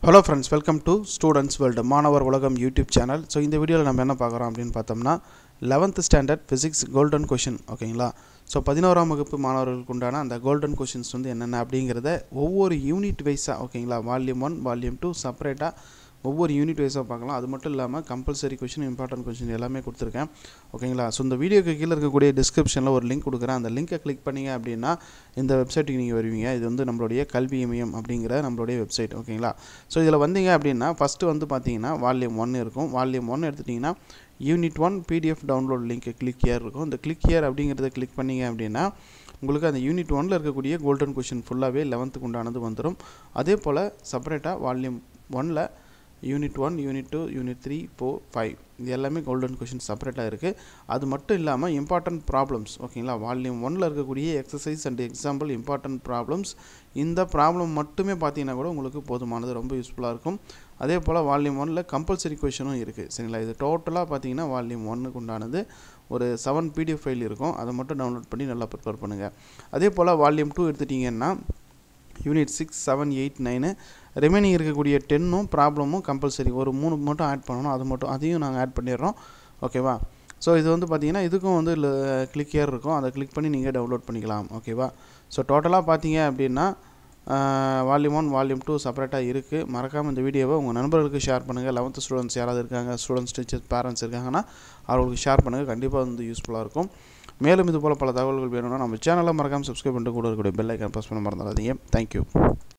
hello friends welcome to students world மாணவர் உலகம் YouTube channel so இந்த வீடியோவில் நம்ம என்ன பார்க்குறோம் அப்படின்னு பார்த்தோம்னா eleventh standard physics golden question ஓகேங்களா ஸோ பதினோராம் வகுப்பு மாணவர்களுக்கு உண்டான அந்த கோல்டன் கொஷின்ஸ் வந்து என்னென்ன அப்படிங்கிறத ஒவ்வொரு யூனிட் வைஸாக ஓகேங்களா வால்யூம் ஒன் வால்யூம் டூ செப்பரேட்டாக ஒவ்வொரு யூனிட் வைஸாக பார்க்கலாம் அது மட்டும் இல்லாமல் கம்பல்சரி கொஷின் இம்பார்ட்டன்ட் கொஷின் எல்லாமே கொடுத்துருக்கேன் ஓகேங்களா ஸோ இந்த வீடியோக்கு கீழே இருக்கக்கூடிய டிஸ்கிரிப்ஷனில் ஒரு லிங்க் கொடுக்குறேன் அந்த லிங்கை கிளிக் பண்ணீங்க அப்படின்னா இந்த வெப்சைட்டுக்கு நீங்கள் வருவீங்க இது வந்து நம்மளுடைய கல்வி இமயம் அப்படிங்கிற நம்மளுடைய வெப்சைட் ஓகேங்களா ஸோ இதில் வந்தீங்க அப்படின்னா ஃபஸ்ட்டு வந்து பார்த்தீங்கன்னா வால்யூம் ஒன் இருக்கும் வால்யூம் ஒன் எடுத்துட்டிங்கன்னா unit one PDF download link click here இருக்கும் இந்த கிளிக் இயர் அப்படிங்கிறத கிளிக் பண்ணீங்க அப்படின்னா உங்களுக்கு அந்த யூனிட் ஒனில் இருக்கக்கூடிய கோல்டன் கொஷின் ஃபுல்லாகவே லெவன்த்துக்கு உண்டானது வந்துடும் அதே போல் செப்பரேட்டாக வால்யூம் ஒனில் unit one unit two unit three four five இது எல்லாமே கோல்டன் கொஷின் செப்பரேட்டாக இருக்குது அது மட்டும் இல்லாமல் இம்பார்ட்டன்ட் ப்ராப்ளம்ஸ் ஓகேங்களா வால்யூம் ஒனில் இருக்கக்கூடிய exercise and example important problems இந்த ப்ராப்ளம் மட்டுமே பார்த்தீங்கன்னா கூட உங்களுக்கு போதுமானது ரொம்ப யூஸ்ஃபுல்லாக இருக்கும் அதே போல் வால்யூம் ஒனில் கம்பல்சரி கொஷனும் இருக்குது சரிங்களா இது டோட்டலாக பார்த்தீங்கன்னா வால்யூம் ஒன்னுக்கு உண்டானது ஒரு செவன் பிடிஎஃப் ஃபைல் இருக்கும் அதை மட்டும் டவுன்லோட் பண்ணி நல்லா ப்ரிப்பேர் பண்ணுங்கள் அதே போல் வால்யூம் டூ எடுத்துட்டிங்கன்னா unit six seven eight nine remaining இருக்கக்கூடிய டென்னும் ப்ராப்ளமும் கம்பல்சரி ஒரு மூணு மட்டும் ஆட் பண்ணணும் அது மட்டும் அதையும் நாங்கள் ஆட் பண்ணிடுறோம் ஓகேவா ஸோ இது வந்து பார்த்தீங்கன்னா இதுக்கும் வந்து கிளிக் இயர் இருக்கும் அதை கிளிக் பண்ணி நீங்கள் டவுன்லோட் பண்ணிக்கலாம் ஓகேவா ஸோ டோட்டலாக பார்த்தீங்க அப்படின்னா வால்யூம் ஒன் வால்யூம் டூ செப்பரேட்டாக இருக்குது மறக்காமல் இந்த வீடியோவை உங்கள் நண்பர்களுக்கு ஷேர் பண்ணுங்கள் லெவன்த்து ஸ்டூடெண்ட்ஸ் யாராவது இருக்காங்க ஸ்டூடெண்ட்ஸ் டீச்சர்ஸ் பேரண்ட்ஸ் இருக்காங்கன்னா அவர்களுக்கு ஷேர் பண்ணுங்கள் கண்டிப்பாக வந்து யூஸ்ஃபுல்லாக இருக்கும் மேலும் இது போல் பல தகவல்கள் வேணும்னா நம்ம சேனலை மறக்காமல் சப்ஸ்கிரைப் பண்ணிட்டு கூட இருக்கக்கூடிய பெல் ஐக்கான் ப்ரெஸ் பண்ண மறந்துடாதீங்க தேங்க்யூ